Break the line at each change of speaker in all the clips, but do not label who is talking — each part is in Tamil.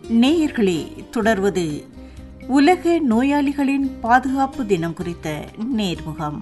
நேயர்களே தொடர்வது உலக நோயாளிகளின் பாதுகாப்பு தினம் குறித்த நேர்முகம்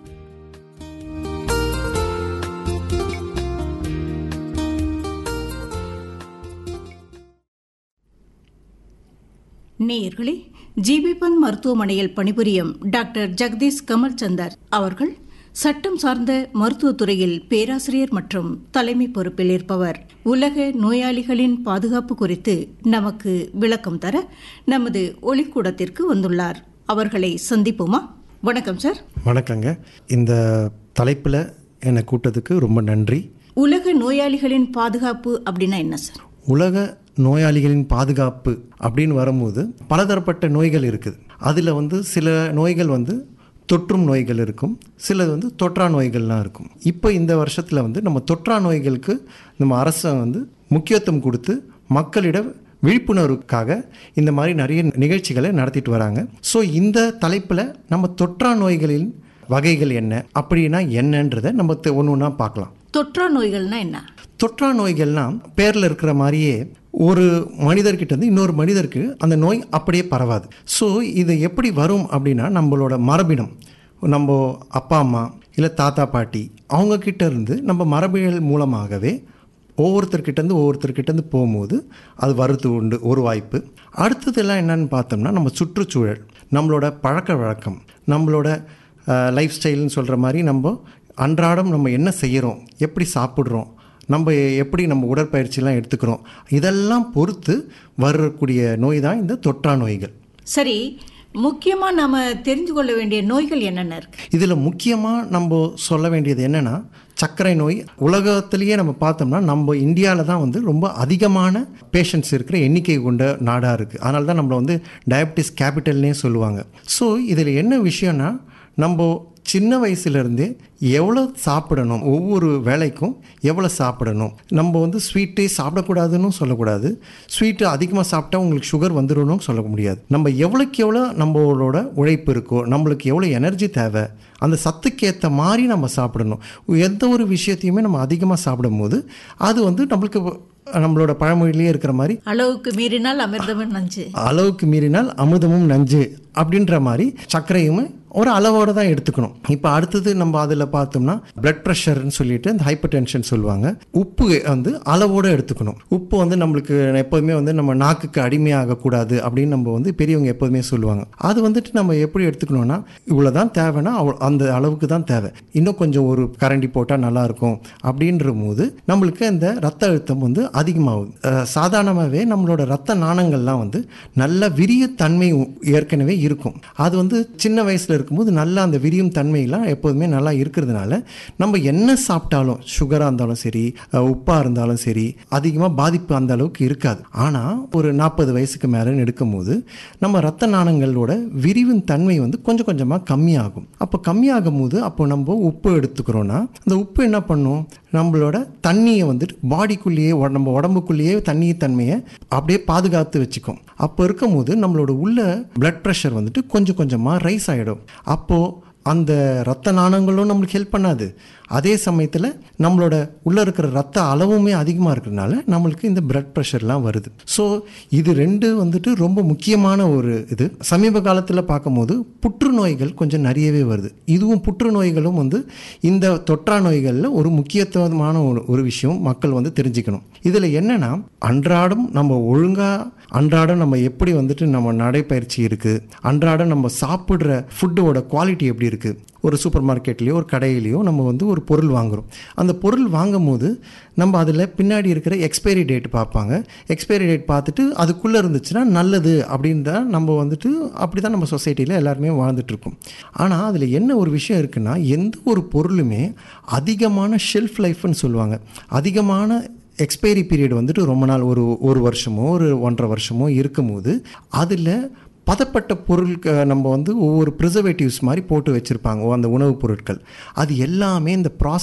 நேயர்களே ஜிபிபன் மருத்துவமனையில் பணிபுரியும் டாக்டர் ஜெகதீஷ் கமல் சந்தர் அவர்கள் சட்டம் சார்ந்த மருத்துவத்துறையில் பேராசிரியர் மற்றும் தலைமை பொறுப்பில் இருப்பவர் உலக நோயாளிகளின் பாதுகாப்பு குறித்து நமக்கு விளக்கம் தர நமது ஒளிக்கூடத்திற்கு வந்துள்ளார் அவர்களை சந்திப்போமா வணக்கம் சார்
வணக்கங்க இந்த தலைப்பில் என்னை கூட்டத்துக்கு ரொம்ப நன்றி
உலக நோயாளிகளின் பாதுகாப்பு அப்படின்னா என்ன சார்
உலக நோயாளிகளின் பாதுகாப்பு அப்படின்னு வரும்போது பலதரப்பட்ட நோய்கள் இருக்குது அதில் வந்து சில நோய்கள் வந்து தொற்றும் நோய்கள் இருக்கும் சிலது வந்து தொற்றா நோய்கள்லாம் இருக்கும் இப்போ இந்த வருஷத்தில் வந்து நம்ம தொற்றா நோய்களுக்கு நம்ம அரசாங்கம் வந்து முக்கியத்துவம் கொடுத்து மக்களிடம் விழிப்புணர்வுக்காக இந்த மாதிரி நிறைய நிகழ்ச்சிகளை நடத்திட்டு வராங்க ஸோ இந்த தலைப்பில் நம்ம தொற்றா நோய்களின் வகைகள் என்ன அப்படின்னா என்னன்றதை நம்ம ஒன்று ஒன்றா பார்க்கலாம்
தொற்றா நோய்கள்னா என்ன
தொற்றா நோய்கள்லாம் பேரில் இருக்கிற மாதிரியே ஒரு மனிதர்கிட்ட இருந்து இன்னொரு மனிதருக்கு அந்த நோய் அப்படியே பரவாது ஸோ இது எப்படி வரும் அப்படின்னா நம்மளோட மரபினம் நம்ம அப்பா அம்மா இல்லை தாத்தா பாட்டி அவங்கக்கிட்ட இருந்து நம்ம மரபியல் மூலமாகவே ஒவ்வொருத்தர்கிட்டேருந்து ஒவ்வொருத்தர்கிட்டேருந்து போகும்போது அது வருது உண்டு ஒரு வாய்ப்பு அடுத்ததெல்லாம் என்னன்னு பார்த்தோம்னா நம்ம சுற்றுச்சூழல் நம்மளோட பழக்க வழக்கம் நம்மளோட லைஃப் ஸ்டைல்னு சொல்கிற மாதிரி நம்ம அன்றாடம் நம்ம என்ன செய்கிறோம் எப்படி சாப்பிட்றோம் நம்ம எப்படி நம்ம உடற்பயிற்சிலாம் எடுத்துக்கிறோம் இதெல்லாம் பொறுத்து வரக்கூடிய நோய் தான் இந்த தொற்றா நோய்கள்
சரி முக்கியமாக நம்ம தெரிஞ்சு கொள்ள வேண்டிய நோய்கள் என்னென்ன இருக்கு
இதில் முக்கியமாக நம்ம சொல்ல வேண்டியது என்னென்னா சர்க்கரை நோய் உலகத்திலேயே நம்ம பார்த்தோம்னா நம்ம இந்தியாவில் தான் வந்து ரொம்ப அதிகமான பேஷண்ட்ஸ் இருக்கிற எண்ணிக்கை கொண்ட நாடாக இருக்குது அதனால தான் நம்மளை வந்து டயபிட்டிஸ் கேபிட்டல்னே சொல்லுவாங்க ஸோ இதில் என்ன விஷயம்னா நம்ம சின்ன வயசுலேருந்தே எவ்வளோ சாப்பிடணும் ஒவ்வொரு வேலைக்கும் எவ்வளோ சாப்பிடணும் நம்ம வந்து ஸ்வீட்டே சாப்பிடக்கூடாதுன்னு சொல்லக்கூடாது ஸ்வீட்டு அதிகமாக சாப்பிட்டா உங்களுக்கு சுகர் வந்துடணும் சொல்ல முடியாது நம்ம எவ்வளோக்கு எவ்வளோ நம்மளோட உழைப்பு இருக்கோ நம்மளுக்கு எவ்வளோ எனர்ஜி தேவை அந்த சத்துக்கு ஏற்ற மாதிரி நம்ம சாப்பிடணும் எந்த ஒரு விஷயத்தையுமே நம்ம அதிகமாக சாப்பிடும் போது அது வந்து நம்மளுக்கு நம்மளோட பழமொழியிலேயே இருக்கிற மாதிரி
அளவுக்கு மீறினால் அமிர்தமும் நஞ்சு
அளவுக்கு மீறினால் அமுதமும் நஞ்சு அப்படின்ற மாதிரி சர்க்கரையும் ஒரு அளவோடு தான் எடுத்துக்கணும் இப்போ அடுத்தது நம்ம அதில் பார்த்தோம்னா பிளட் ப்ரெஷர்னு சொல்லிட்டு இந்த ஹைப்பர் டென்ஷன் சொல்லுவாங்க உப்பு வந்து அளவோடு எடுத்துக்கணும் உப்பு வந்து நம்மளுக்கு எப்போதுமே வந்து நம்ம நாக்குக்கு அடிமையாகக்கூடாது அப்படின்னு நம்ம வந்து பெரியவங்க எப்போதுமே சொல்லுவாங்க அது வந்துட்டு நம்ம எப்படி எடுத்துக்கணும்னா இவ்வளோ தான் தேவைன்னா அவ் அந்த அளவுக்கு தான் தேவை இன்னும் கொஞ்சம் ஒரு கரண்டி போட்டால் நல்லாயிருக்கும் அப்படின்ற போது நம்மளுக்கு அந்த ரத்த அழுத்தம் வந்து அதிகமாகுது சாதாரணமாகவே நம்மளோட ரத்த நாணங்கள்லாம் வந்து நல்ல விரிய தன்மை ஏற்கனவே இருக்கும் அது வந்து சின்ன வயசில் இருக்கும்போது நல்லா அந்த விரியும் தன்மையெல்லாம் எப்போதுமே நல்லா இருக்கிறதுனால நம்ம என்ன சாப்பிட்டாலும் சுகராக இருந்தாலும் சரி உப்பாக இருந்தாலும் சரி அதிகமாக பாதிப்பு அந்த அளவுக்கு இருக்காது ஆனால் ஒரு நாற்பது வயசுக்கு மேலே எடுக்கும்போது நம்ம ரத்த நாணங்களோட விரிவின் தன்மை வந்து கொஞ்சம் கொஞ்சமாக கம்மியாகும் அப்போ கம்மியாகும் போது அப்போ நம்ம உப்பு எடுத்துக்கிறோன்னா அந்த உப்பு என்ன பண்ணும் நம்மளோட தண்ணியை வந்துட்டு பாடிக்குள்ளேயே நம்ம உடம்புக்குள்ளேயே தண்ணி தன்மையை அப்படியே பாதுகாத்து வச்சுக்கும் அப்போ இருக்கும்போது நம்மளோட உள்ள பிளட் ப்ரெஷர் வந்துட்டு கொஞ்சம் கொஞ்சமாக ரைஸ் ஆகிடும் அப்போது அந்த ரத்த நாணங்களும் நம்மளுக்கு ஹெல்ப் பண்ணாது அதே சமயத்தில் நம்மளோட உள்ளே இருக்கிற ரத்த அளவுமே அதிகமாக இருக்கிறதுனால நம்மளுக்கு இந்த பிளட் ப்ரெஷர்லாம் வருது ஸோ இது ரெண்டு வந்துட்டு ரொம்ப முக்கியமான ஒரு இது சமீப காலத்தில் பார்க்கும்போது புற்றுநோய்கள் கொஞ்சம் நிறையவே வருது இதுவும் புற்றுநோய்களும் வந்து இந்த தொற்றா நோய்களில் ஒரு முக்கியத்துவமான ஒரு ஒரு விஷயம் மக்கள் வந்து தெரிஞ்சுக்கணும் இதில் என்னென்னா அன்றாடம் நம்ம ஒழுங்காக அன்றாடம் நம்ம எப்படி வந்துட்டு நம்ம நடைப்பயிற்சி இருக்குது அன்றாடம் நம்ம சாப்பிட்ற ஃபுட்டோட குவாலிட்டி எப்படி இருக்குது ஒரு சூப்பர் மார்க்கெட்லேயோ ஒரு கடையிலையோ நம்ம வந்து ஒரு பொருள் வாங்குகிறோம் அந்த பொருள் வாங்கும் போது நம்ம அதில் பின்னாடி இருக்கிற எக்ஸ்பைரி டேட் பார்ப்பாங்க எக்ஸ்பைரி டேட் பார்த்துட்டு அதுக்குள்ளே இருந்துச்சுன்னா நல்லது அப்படின்னு தான் நம்ம வந்துட்டு அப்படி தான் நம்ம சொசைட்டியில் எல்லாருமே வாழ்ந்துட்டுருக்கோம் ஆனால் அதில் என்ன ஒரு விஷயம் இருக்குன்னா எந்த ஒரு பொருளுமே அதிகமான ஷெல்ஃப் லைஃப்னு சொல்லுவாங்க அதிகமான எக்ஸ்பைரி பீரியட் வந்துட்டு ரொம்ப நாள் ஒரு ஒரு வருஷமோ ஒரு ஒன்றரை வருஷமோ இருக்கும்போது அதில் பதப்பட்ட பொருளுக்கு நம்ம வந்து ஒவ்வொரு ப்ரிசர்வேட்டிவ்ஸ் மாதிரி போட்டு வச்சுருப்பாங்க அந்த உணவுப் பொருட்கள் அது எல்லாமே இந்த ப்ராசஸ்